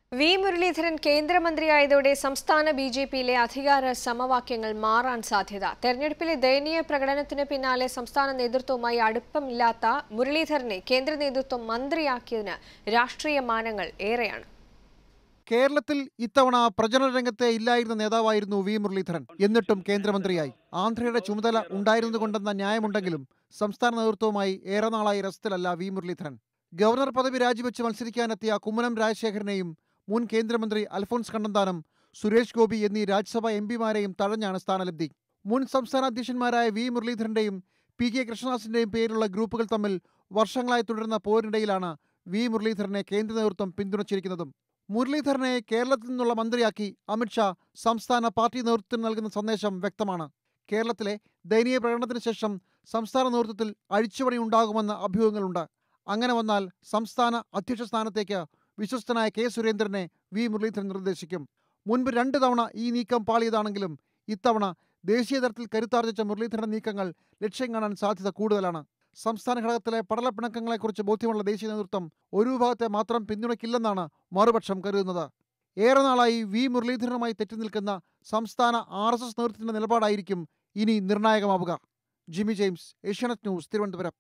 V Muraleedharan കേന്ദ്രമന്ത്രിയായതോടെ സംസ്ഥാന B J പിയിലെ അധികാര സമവാക്യങ്ങൾ മാറാൻ സാധ്യത തെരഞ്ഞെടുപ്പിലെ ദയനീയ പ്രകടനത്തിന് പിന്നാലെ സംസ്ഥാന നേതൃത്വവുമായി അടുപ്പമില്ലാത്ത മുരളീധരനെ കേന്ദ്ര നേതൃത്വം മന്ത്രിയാക്കിയതിന് രാഷ്ട്രീയ മാനങ്ങൾ ഏറെയാണ് കേരളത്തിൽ ഇത്തവണ പ്രചരണ രംഗത്തെ ഇല്ലായിരുന്ന നേതാവായിരുന്നു വി മുരളീധരൻ എന്നിട്ടും കേന്ദ്രമന്ത്രിയായി ആന്ധ്രയുടെ ചുമതല ഉണ്ടായിരുന്നുകൊണ്ടെന്ന ന്യായമുണ്ടെങ്കിലും സംസ്ഥാന നേതൃത്വവുമായി ഏറെ നാളായി രസത്തിലല്ല വി മുരളീധരൻ ഗവർണർ പദവി രാജിവെച്ച് മത്സരിക്കാനെത്തിയ കുമ്മനം രാജശേഖരനെയും മുൻ കേന്ദ്രമന്ത്രി അൽഫോൺസ് കണ്ണന്താനം സുരേഷ് ഗോപി എന്നീ രാജ്യസഭാ എം പിമാരെയും തഴഞ്ഞാണ് സ്ഥാനലബ്ധി മുൻ സംസ്ഥാന അധ്യക്ഷന്മാരായ വി മുരളീധരന്റെയും പി കെ കൃഷ്ണദാസിന്റെയും പേരിലുള്ള ഗ്രൂപ്പുകൾ തമ്മിൽ വർഷങ്ങളായി തുടരുന്ന പോരിനിടയിലാണ് വി മുരളീധരനെ കേന്ദ്ര നേതൃത്വം പിന്തുണച്ചിരിക്കുന്നതും മുരളീധരനെ കേരളത്തിൽ നിന്നുള്ള മന്ത്രിയാക്കി അമിത്ഷാ സംസ്ഥാന പാർട്ടി നേതൃത്വത്തിന് നൽകുന്ന സന്ദേശം വ്യക്തമാണ് കേരളത്തിലെ ദയനീയ പ്രകടനത്തിന് ശേഷം സംസ്ഥാന നേതൃത്വത്തിൽ അഴിച്ചുപണി ഉണ്ടാകുമെന്ന അഭ്യൂഹങ്ങളുണ്ട് അങ്ങനെ വന്നാൽ സംസ്ഥാന അധ്യക്ഷ സ്ഥാനത്തേക്ക് വിശ്വസ്തനായ കെ സുരേന്ദ്രനെ വി മുരളീധരൻ നിർദ്ദേശിക്കും മുൻപ് രണ്ട് തവണ ഈ നീക്കം പാളിയതാണെങ്കിലും ഇത്തവണ ദേശീയ തലത്തിൽ കരുത്താർജിച്ച മുരളീധരൻ നീക്കങ്ങൾ ലക്ഷ്യം കാണാൻ സാധ്യത കൂടുതലാണ് സംസ്ഥാന ഘടകത്തിലെ പടലപ്പിണക്കങ്ങളെക്കുറിച്ച് ബോധ്യമുള്ള ദേശീയ നേതൃത്വം ഒരു വിഭാഗത്തെ മാത്രം പിന്തുണയ്ക്കില്ലെന്നാണ് മറുപക്ഷം കരുതുന്നത് ഏറെ നാളായി വി മുരളീധരനുമായി തെറ്റി നിൽക്കുന്ന സംസ്ഥാന ആർ എസ് എസ് നേതൃത്വത്തിന്റെ നിലപാടായിരിക്കും ഇനി നിർണായകമാവുക Jimmy James Asianet news Thiruvananthapuram